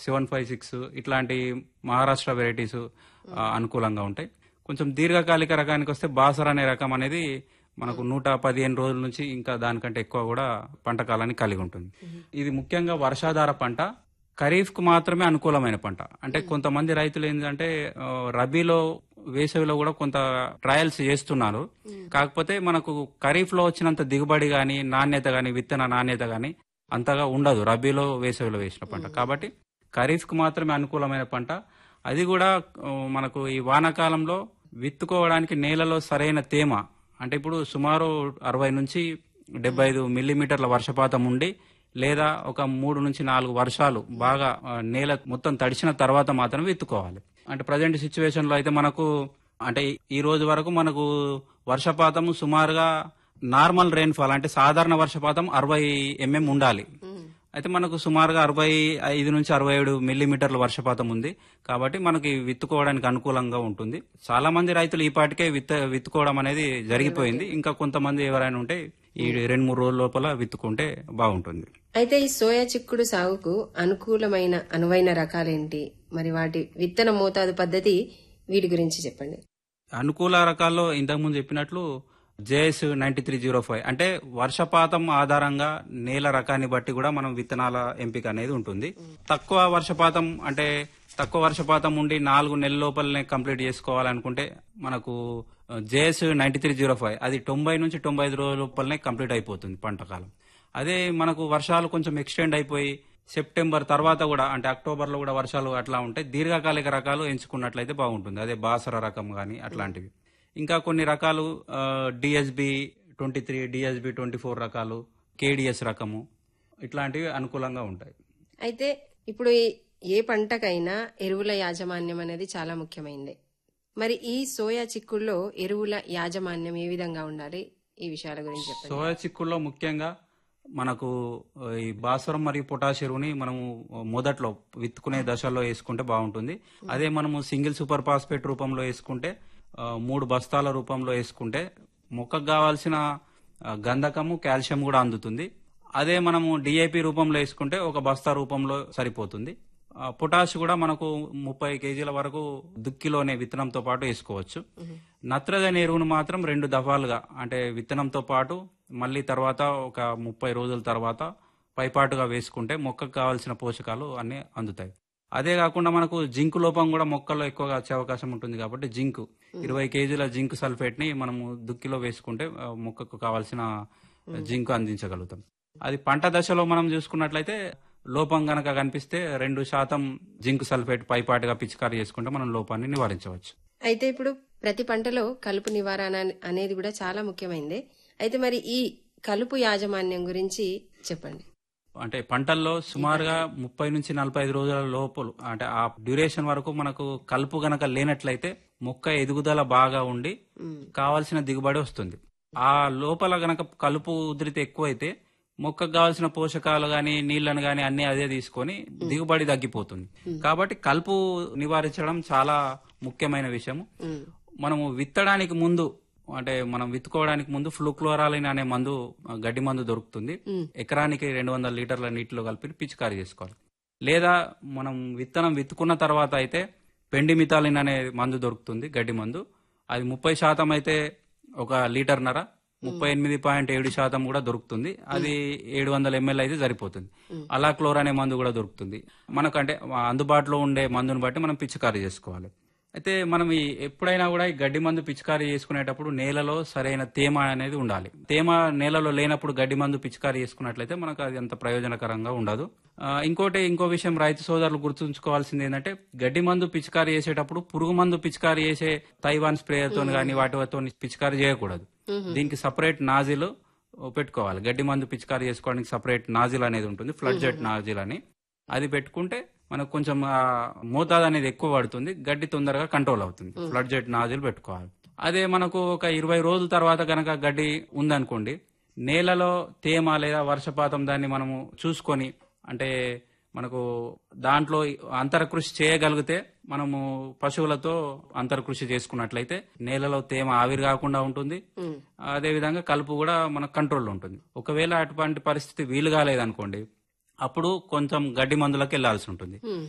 seven five six ఇట్లాంటి Maharashtra varieties అనుకూలంగా ఉంటాయి కొంచెం దీర్ఘకాలిక రకానికి వస్తే బాసర్ అనే రకం అనేది మనకు నూట పదిహేను రోజుల నుంచి ఇంకా దానికంటే ఎక్కువ కూడా పంట కాలాన్ని కలిగి ఉంటుంది ఇది ముఖ్యంగా వర్షాధార పంట ఖరీఫ్ కు మాత్రమే అనుకూలమైన పంట అంటే కొంతమంది రైతులు ఏంటంటే ఆ, రబీలో వేసవిలో కూడా కొంత ట్రయల్స్ చేస్తున్నారు కాకపోతే మనకు ఖరీఫ్ లో వచ్చినంత దిగుబడి గాని నాణ్యత గాని విత్తన నాణ్యత గాని అంతగా ఉండదు రబీలో వేసవిలో వేసిన పంట కాబట్టి ఖరీఫ్ కు మాత్రమే అనుకూలమైన పంట అది కూడా ఆ, మనకు ఈ వానాకాలంలో విత్తుకోవడానికి నేలలో సరైన తేమ అంటే ఇప్పుడు సుమారు అరవై నుంచి డెబ్బై ఐదు మిల్లీమీటర్ల వర్షపాతం ఉండి లేదా ఒక మూడు నుంచి నాలుగు వర్షాలు బాగా ఆ, నేల మొత్తం తడిచిన తర్వాత మాత్రం విత్తుకోవాలి అంటే ప్రజెంట్ సిచ్యువేషన్ లో అయితే మనకు అంటే ఈ రోజు వరకు మనకు వర్షపాతం సుమారుగా నార్మల్ రెయిన్ఫాల్ అంటే సాధారణ వర్షపాతం అరవై ఎంఎం ఉండాలి అయితే మనకు సుమారుగా అరవై ఐదు నుంచి అరవై ఏడు మిల్లీమీటర్ల వర్షపాతం ఉంది కాబట్టి మనకి విత్తుకోవడానికి అనుకూలంగా ఉంటుంది చాలా మంది రైతులు ఈ పాటికే విత్త విత్తుకోవడం అనేది జరిగిపోయింది ఇంకా కొంతమంది ఎవరైనా ఉంటే ఈ రెండు మూడు రోజుల లోపల విత్తుకుంటే బాగుంటుంది అయితే ఈ సోయా చిక్కుడు సాగుకు అనుకూలమైన అనువైన రకాలేంటి మరి వాటి విత్తన మోతాదు పద్ధతి వీటి గురించి చెప్పండి అనుకూల రకాల్లో ఇంతకుముందు చెప్పినట్లు JS ninety three zero five అంటే వర్షపాతం ఆధారంగా నేల రకాన్ని బట్టి కూడా మనం విత్తనాల ఎంపిక అనేది ఉంటుంది తక్కువ వర్షపాతం అంటే తక్కువ వర్షపాతం ఉండి నాలుగు నెలల లోపలనే కంప్లీట్ చేసుకోవాలనుకుంటే మనకు JS ninety three zero five అది తొంభై నుంచి తొంభై ఐదు రోజుల లోపలనే కంప్లీట్ అయిపోతుంది పంట కాలం అదే మనకు వర్షాలు కొంచెం ఎక్స్టెండ్ అయిపోయి సెప్టెంబర్ తర్వాత కూడా అంటే అక్టోబర్ లో కూడా వర్షాలు అట్లా ఉంటాయి దీర్ఘకాలిక రకాలు ఎంచుకున్నట్లయితే బాగుంటుంది అదే బాసర రకం గాని అట్లాంటివి ఇంకా కొన్ని రకాలు DSB twenty three DSB twenty four రకాలు కేడిఎస్ రకము ఇట్లాంటివి అనుకూలంగా ఉంటాయి అయితే ఇప్పుడు ఈ- ఏ పంటకైనా ఎరువుల యాజమాన్యం అనేది చాలా ముఖ్యమైనది మరి ఈ సోయా చిక్కుల్లో ఎరువుల యాజమాన్యం ఏ విధంగా ఉండాలి ఈ విషయాల గురించి చెప్పండి సోయా చిక్కుల్లో ముఖ్యంగా మనకు ఆ, ఈ భాస్వరం మరియు పొటాష్ ఎరువుని మనము మొదట్లో విత్తుకునే దశలో వేసుకుంటే బాగుంటుంది అదే మనము సింగిల్ సూపర్ ఫాస్ఫేట్ రూపంలో వేసుకుంటే ఆ, మూడు బస్తాల రూపంలో వేసుకుంటే మొక్కకు కావాల్సిన ఆ, గంధకము కాల్షియం కూడా అందుతుంది అదే మనము డిఐపి రూపంలో వేసుకుంటే ఒక బస్తా రూపంలో సరిపోతుంది ఆ, పొటాష్ కూడా మనకు ముప్పై కేజీల వరకు దుక్కిలోనే విత్తనంతో పాటు వేసుకోవచ్చు నత్రజని ఎరువును మాత్రం రెండు దఫాలుగా అంటే విత్తనంతో పాటు మళ్ళీ తర్వాత ఒక ముప్పై రోజుల తర్వాత పైపాటుగా వేసుకుంటే మొక్కకు కావాల్సిన పోషకాలు అన్ని అందుతాయి అదే కాకుండా మనకు జింక్ లోపం కూడా మొక్కల్లో ఎక్కువగా వచ్చే అవకాశం ఉంటుంది కాబట్టి జింక్ ఇరవై కేజీల జింక్ సల్ఫేట్ ని మనము దుక్కిలో వేసుకుంటే ఆ, మొక్కకు కావాల్సిన జింక్ అందించగలుగుతాం అది పంట దశలో మనం చూసుకున్నట్లయితే లోపం గనక కనిపిస్తే రెండు శాతం జింక్ సల్ఫేట్ పైపాటుగా పిచికారీ చేసుకుంటే మనం లోపాన్ని నివారించవచ్చు అయితే ఇప్పుడు ప్రతి పంటలో కలుపు నివారణ అనేది కూడా చాలా ముఖ్యమైనది అయితే మరి ఈ కలుపు యాజమాన్యం గురించి చెప్పండి అంటే పంటల్లో సుమారుగా ముప్పై నుంచి నలభై ఐదు రోజుల లోపల అంటే ఆ డ్యూరేషన్ వరకు మనకు కలుపు గనక లేనట్లయితే మొక్క ఎదుగుదల బాగా ఉండి కావాల్సిన దిగుబడి వస్తుంది ఆ లోపల గనక కలుపు ఉధృతి ఎక్కువైతే మొక్కకు కావాల్సిన పోషకాలు గాని నీళ్లను గాని అన్ని అదే తీసుకొని దిగుబడి తగ్గిపోతుంది కాబట్టి కలుపు నివారించడం చాలా ముఖ్యమైన విషయము మనము విత్తడానికి ముందు అంటే మనం విత్తుకోవడానికి ముందు ఫ్లూక్లోరాలిన్ అనే మందు ఆ, గడ్డి మందు దొరుకుతుంది ఎకరానికి రెండు వందల లీటర్ల నీటిలో కలిపి పిచికారీ చేసుకోవాలి లేదా మనం విత్తనం విత్తుకున్న తర్వాత అయితే పెండిమితాలిన్ అనే మందు దొరుకుతుంది గడ్డి మందు అది ముప్పై శాతం అయితే ఒక లీటర్నర ముప్పై ఎనిమిది పాయింట్ ఏడు శాతం కూడా దొరుకుతుంది అది ఏడు వందల ఎంఎల్ అయితే సరిపోతుంది అలా క్లోర్ అనే మందు కూడా దొరుకుతుంది మనకంటే అందుబాటులో ఉండే మందుని బట్టి మనం పిచికారీ చేసుకోవాలి అయితే మనం ఈ ఎప్పుడైనా కూడా ఈ గడ్డి మందు పిచికారీ చేసుకునేటప్పుడు నేలలో సరైన తేమ అనేది ఉండాలి తేమ నేలలో లేనప్పుడు గడ్డి మందు పిచికారీ చేసుకున్నట్లయితే మనకు అది అంత ప్రయోజనకరంగా ఉండదు ఆ, ఇంకోటి ఇంకో విషయం రైతు సోదరులు గుర్తుంచుకోవాల్సింది ఏంటంటే గడ్డి మందు పిచికారీ చేసేటప్పుడు పురుగు మందు పిచికారీ చేసే తైవాన్ స్ప్రేయర్ తో గానీ వాటితో పిచికారీ చేయకూడదు దీనికి సపరేట్ నాజిల్ పెట్టుకోవాలి గడ్డి మందు పిచికారీ చేసుకోవడానికి సపరేట్ నాజిల్ అనేది ఉంటుంది ఫ్లడ్ జెట్ నాజిల్ అని అది పెట్టుకుంటే మనకు కొంచెం ఆ మోతాదు అనేది ఎక్కువ పడుతుంది గడ్డి తొందరగా కంట్రోల్ అవుతుంది ఫ్లడ్ జెట్ నాజిల్ పెట్టుకోవాలి అదే మనకు ఒక ఇరవై రోజుల తర్వాత కనుక గడ్డి ఉందనుకోండి నేలలో తేమ లేదా వర్షపాతం దాన్ని మనము చూసుకొని అంటే మనకు దాంట్లో అంతరకృషి చేయగలిగితే మనము పశువులతో అంతరకృషి చేసుకున్నట్లయితే నేలలో తేమ ఆవిరి కాకుండా ఉంటుంది అదే విధంగా కలుపు కూడా మన కంట్రోల్లో ఉంటుంది ఒకవేళ అటువంటి పరిస్థితి వీలు కాలేదనుకోండి అప్పుడు కొంచెం గడ్డి మందులకు వెళ్లాల్సి ఉంటుంది